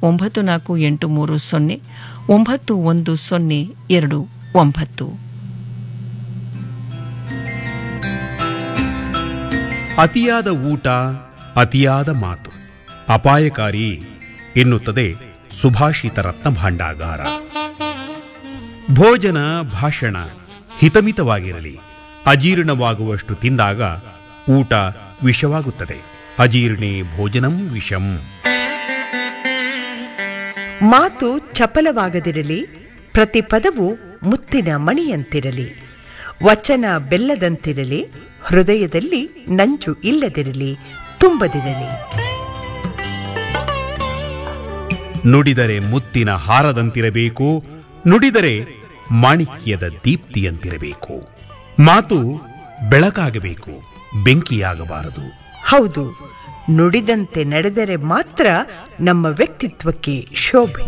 ಒಂಬತ್ತು ನಾಲ್ಕು ಎಂಟು ಮೂರು ಸೊನ್ನೆ ಒಂಬತ್ತು ಒಂದು ಸೊನ್ನೆ ಎರಡು ಒಂಬತ್ತು ಅತಿಯಾದ ಊಟ ಅತಿಯಾದ ಮಾತು ಅಪಾಯಕಾರಿ ಎನ್ನುತ್ತದೆ ಸುಭಾಷಿತ ರತ್ನ ಭಾಂಡಾಗಾರ ಭೋಜನ ಭಾಷಣ ಹಿತಮಿತವಾಗಿರಲಿ ಅಜೀರ್ಣವಾಗುವಷ್ಟು ತಿಂದಾಗ ಊಟ ವಿಷವಾಗುತ್ತದೆ ಅಜೀರ್ಣೇ ಭೋಜನಂ ವಿಷಂ ಮಾತು ಚಪಲವಾಗದಿರಲಿ ಪ್ರತಿ ಪದವು ಮುತ್ತಿನ ಮಣಿಯಂತಿರಲಿ ವಚನ ಬೆಲ್ಲದಂತಿರಲಿ ಹೃದಯದಲ್ಲಿ ನಂಜು ಇಲ್ಲದಿರಲಿ ತುಂಬದಿರಲಿ ನುಡಿದರೆ ಮುತ್ತಿನ ಹಾರದಂತಿರಬೇಕು ನುಡಿದರೆ ಮಾಣಿಕ್ಯದ ದೀಪ್ತಿಯಂತಿರಬೇಕು ಮಾತು ಬೆಳಕಾಗಬೇಕು ಬೆಂಕಿಯಾಗಬಾರದು ಹೌದು ನುಡಿದಂತೆ ನಡೆದರೆ ಮಾತ್ರ ನಮ್ಮ ವ್ಯಕ್ತಿತ್ವಕ್ಕೆ ಶೋಭೆ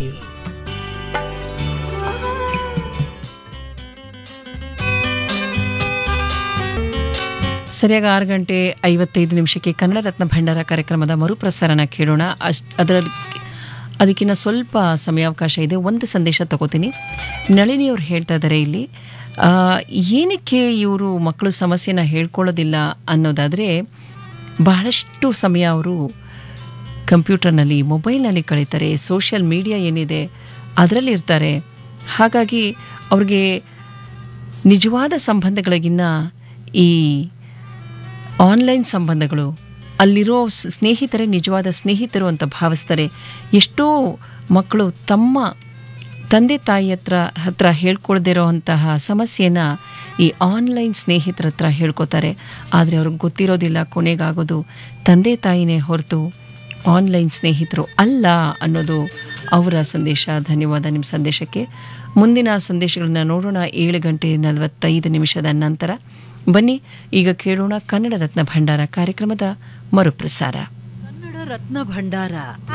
ಸರಿಯಾಗಿ ಆರು ಗಂಟೆ ಐವತ್ತೈದು ನಿಮಿಷಕ್ಕೆ ಕನ್ನಡ ರತ್ನ ಭಂಡಾರ ಕಾರ್ಯಕ್ರಮದ ಮರುಪ್ರಸಾರಣ ಕೇಳೋಣ ಅಷ್ಟ್ ಅದರಲ್ಲಿ ಅದಕ್ಕಿಂತ ಸ್ವಲ್ಪ ಸಮಯಾವಕಾಶ ಇದೆ ಒಂದು ಸಂದೇಶ ತಗೋತೀನಿ ನಳಿನಿಯವ್ರು ಹೇಳ್ತಾ ಇದ್ದಾರೆ ಇಲ್ಲಿ ಆ, ಏನಕ್ಕೆ ಇವರು ಮಕ್ಕಳು ಸಮಸ್ಯೆನ ಹೇಳ್ಕೊಳ್ಳೋದಿಲ್ಲ ಅನ್ನೋದಾದರೆ ಬಹಳಷ್ಟು ಸಮಯ ಅವರು ಕಂಪ್ಯೂಟರ್ನಲ್ಲಿ ಮೊಬೈಲ್ನಲ್ಲಿ ಕಳೀತಾರೆ ಸೋಷಿಯಲ್ ಮೀಡಿಯಾ ಏನಿದೆ ಅದರಲ್ಲಿ ಇರ್ತಾರೆ ಹಾಗಾಗಿ ಅವ್ರಿಗೆ ನಿಜವಾದ ಸಂಬಂಧಗಳಿಗಿನ್ನ ಈ ಆನ್ಲೈನ್ ಸಂಬಂಧಗಳು ಅಲ್ಲಿರೋ ಸ್- ಸ್ನೇಹಿತರೇ ನಿಜವಾದ ಸ್ನೇಹಿತರು ಅಂತ ಭಾವಿಸ್ತಾರೆ ಎಷ್ಟೋ ಮಕ್ಕಳು ತಮ್ಮ ತಂದೆ ತಾಯಿ ಹತ್ರ ಹತ್ರ ಹೇಳ್ಕೊಳ್ದಿರೋ ಅಂತಹ ಸಮಸ್ಯೆನ ಈ ಆನ್ಲೈನ್ ಸ್ನೇಹಿತರ ಹತ್ರ ಹೇಳ್ಕೊತಾರೆ ಆದರೆ ಅವ್ರಿಗೆ ಗೊತ್ತಿರೋದಿಲ್ಲ ಕೊನೆಗಾಗೋದು ತಂದೆ ತಾಯಿನೇ ಹೊರತು ಆನ್ಲೈನ್ ಸ್ನೇಹಿತರು ಅಲ್ಲ ಅನ್ನೋದು ಅವರ ಸಂದೇಶ ಧನ್ಯವಾದ ನಿಮ್ಮ ಸಂದೇಶಕ್ಕೆ ಮುಂದಿನ ಸಂದೇಶಗಳನ್ನ ನೋಡೋಣ ಏಳು ಗಂಟೆ ನಲವತ್ತೈದು ನಿಮಿಷದ ನಂತರ ಬನ್ನಿ ಈಗ ಕೇಳೋಣ ಕನ್ನಡ ರತ್ನ ಭಂಡಾರ ಕಾರ್ಯಕ್ರಮದ ಮರುಪ್ರಸಾರ ಕನ್ನಡ ರತ್ನ ಭಂಡಾರ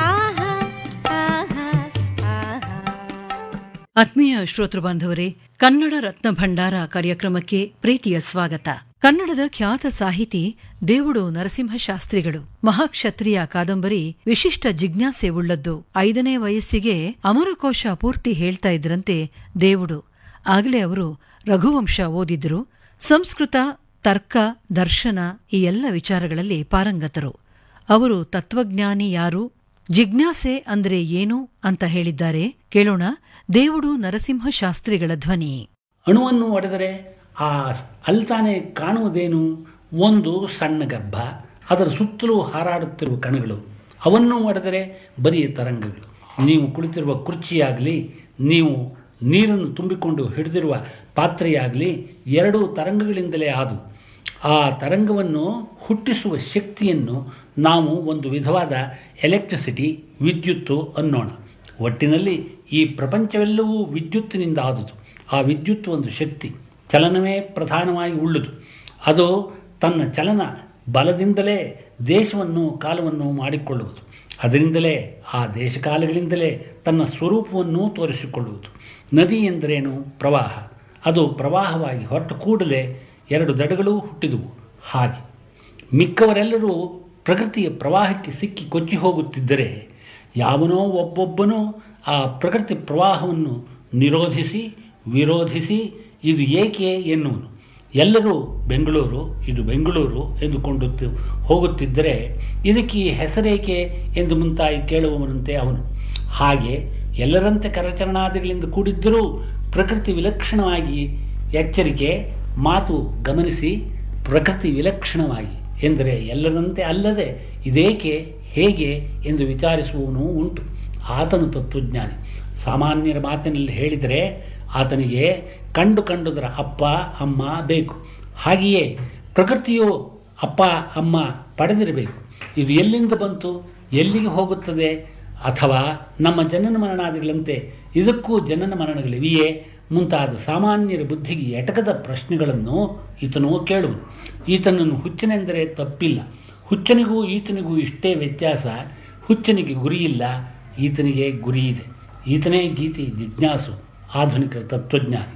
ಆತ್ಮೀಯ ಶ್ರೋತೃ ಬಾಂಧವರೇ ಕನ್ನಡ ರತ್ನ ಭಂಡಾರ ಕಾರ್ಯಕ್ರಮಕ್ಕೆ ಪ್ರೀತಿಯ ಸ್ವಾಗತ ಕನ್ನಡದ ಖ್ಯಾತ ಸಾಹಿತಿ ದೇವುಡು ನರಸಿಂಹಶಾಸ್ತ್ರಿಗಳು ಮಹಾಕ್ಷತ್ರಿಯ ಕಾದಂಬರಿ ವಿಶಿಷ್ಟ ಜಿಜ್ಞಾಸೆ ಉಳ್ಳದ್ದು ಐದನೇ ವಯಸ್ಸಿಗೆ ಅಮರಕೋಶ ಪೂರ್ತಿ ಹೇಳ್ತಾ ಇದ್ರಂತೆ ದೇವುಡು ಆಗಲೇ ಅವರು ರಘುವಂಶ ಓದಿದ್ರು ಸಂಸ್ಕೃತ ತರ್ಕ ದರ್ಶನ ಈ ಎಲ್ಲ ವಿಚಾರಗಳಲ್ಲಿ ಪಾರಂಗತರು ಅವರು ತತ್ವಜ್ಞಾನಿ ಯಾರು ಜಿಜ್ಞಾಸೆ ಅಂದ್ರೆ ಏನು ಅಂತ ಹೇಳಿದ್ದಾರೆ ಕೇಳೋಣ ದೇವುಡು ನರಸಿಂಹ ಶಾಸ್ತ್ರಿಗಳ ಧ್ವನಿ ಅಣುವನ್ನು ಒಡೆದರೆ ಆ ಅಲ್ತಾನೆ ಕಾಣುವುದೇನು ಒಂದು ಸಣ್ಣ ಗರ್ಭ ಅದರ ಸುತ್ತಲೂ ಹಾರಾಡುತ್ತಿರುವ ಕಣಗಳು ಅವನ್ನು ಒಡೆದರೆ ಬರೀ ತರಂಗಗಳು ನೀವು ಕುಳಿತಿರುವ ಕುರ್ಚಿಯಾಗಲಿ ನೀವು ನೀರನ್ನು ತುಂಬಿಕೊಂಡು ಹಿಡಿದಿರುವ ಪಾತ್ರೆಯಾಗಲಿ ಎರಡೂ ತರಂಗಗಳಿಂದಲೇ ಆದು ಆ ತರಂಗವನ್ನು ಹುಟ್ಟಿಸುವ ಶಕ್ತಿಯನ್ನು ನಾವು ಒಂದು ವಿಧವಾದ ಎಲೆಕ್ಟ್ರಿಸಿಟಿ ವಿದ್ಯುತ್ತು ಅನ್ನೋಣ ಒಟ್ಟಿನಲ್ಲಿ ಈ ಪ್ರಪಂಚವೆಲ್ಲವೂ ವಿದ್ಯುತ್ತಿನಿಂದ ಆದುದು ಆ ವಿದ್ಯುತ್ ಒಂದು ಶಕ್ತಿ ಚಲನವೇ ಪ್ರಧಾನವಾಗಿ ಉಳ್ಳುದು ಅದು ತನ್ನ ಚಲನ ಬಲದಿಂದಲೇ ದೇಶವನ್ನು ಕಾಲವನ್ನು ಮಾಡಿಕೊಳ್ಳುವುದು ಅದರಿಂದಲೇ ಆ ದೇಶಕಾಲಗಳಿಂದಲೇ ತನ್ನ ಸ್ವರೂಪವನ್ನು ತೋರಿಸಿಕೊಳ್ಳುವುದು ನದಿ ಎಂದರೇನು ಪ್ರವಾಹ ಅದು ಪ್ರವಾಹವಾಗಿ ಹೊರಟ ಕೂಡಲೇ ಎರಡು ದಡಗಳೂ ಹುಟ್ಟಿದುವು ಹಾಗೆ ಮಿಕ್ಕವರೆಲ್ಲರೂ ಪ್ರಕೃತಿಯ ಪ್ರವಾಹಕ್ಕೆ ಸಿಕ್ಕಿ ಕೊಚ್ಚಿ ಹೋಗುತ್ತಿದ್ದರೆ ಯಾವನೋ ಒಬ್ಬೊಬ್ಬನೂ ಆ ಪ್ರಕೃತಿ ಪ್ರವಾಹವನ್ನು ನಿರೋಧಿಸಿ ವಿರೋಧಿಸಿ ಇದು ಏಕೆ ಎನ್ನುವನು ಎಲ್ಲರೂ ಬೆಂಗಳೂರು ಇದು ಬೆಂಗಳೂರು ಎಂದುಕೊಂಡು ತಿ- ಹೋಗುತ್ತಿದ್ದರೆ ಇದಕ್ಕೆ ಈ ಹೆಸರೇಕೆ ಎಂದು ಮುಂತಾಗಿ ಕೇಳುವವನಂತೆ ಅವನು ಹಾಗೆ ಎಲ್ಲರಂತೆ ಕರಚರಣಾದಿಗಳಿಂದ ಕೂಡಿದ್ದರೂ ಪ್ರಕೃತಿ ವಿಲಕ್ಷಣವಾಗಿ ಎಚ್ಚರಿಕೆ ಮಾತು ಗಮನಿಸಿ ಪ್ರಕೃತಿ ವಿಲಕ್ಷಣವಾಗಿ ಎಂದರೆ ಎಲ್ಲರಂತೆ ಅಲ್ಲದೆ ಇದೇಕೆ ಹೇಗೆ ಎಂದು ವಿಚಾರಿಸುವವನು ಉಂಟು ಆತನು ತತ್ವಜ್ಞಾನಿ ಸಾಮಾನ್ಯರ ಮಾತಿನಲ್ಲಿ ಹೇಳಿದರೆ ಆತನಿಗೆ ಕಂಡು ಕಂಡುದರ ಅಪ್ಪ ಅಮ್ಮ ಬೇಕು ಹಾಗೆಯೇ ಪ್ರಕೃತಿಯು ಅಪ್ಪ ಅಮ್ಮ ಪಡೆದಿರಬೇಕು ಇದು ಎಲ್ಲಿಂದ ಬಂತು ಎಲ್ಲಿಗೆ ಹೋಗುತ್ತದೆ ಅಥವಾ ನಮ್ಮ ಜನನ ಮರಣಾದಿಗಳಂತೆ ಇದಕ್ಕೂ ಜನನ ಮರಣಗಳಿವೆಯೇ ಮುಂತಾದ ಸಾಮಾನ್ಯರ ಬುದ್ಧಿಗೆ ಎಟಕದ ಪ್ರಶ್ನೆಗಳನ್ನು ಈತನು ಕೇಳುವನು ಈತನನ್ನು ಹುಚ್ಚನೆಂದರೆ ತಪ್ಪಿಲ್ಲ ಹುಚ್ಚನಿಗೂ ಈತನಿಗೂ ಇಷ್ಟೇ ವ್ಯತ್ಯಾಸ ಹುಚ್ಚನಿಗೆ ಗುರಿಯಿಲ್ಲ ಈತನಿಗೆ ಗುರಿ ಇದೆ ಈತನೇ ಗೀತಿ ಜಿಜ್ಞಾಸು ಆಧುನಿಕ ತತ್ವಜ್ಞಾನಿ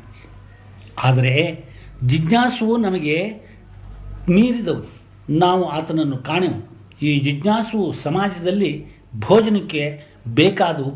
ಆದರೆ ಜಿಜ್ಞಾಸು ನಮಗೆ ಮೀರಿದವು ನಾವು ಆತನನ್ನು ಕಾಣೆವು ಈ ಜಿಜ್ಞಾಸು ಸಮಾಜದಲ್ಲಿ ಭೋಜನಕ್ಕೆ ಬೇಕಾದವು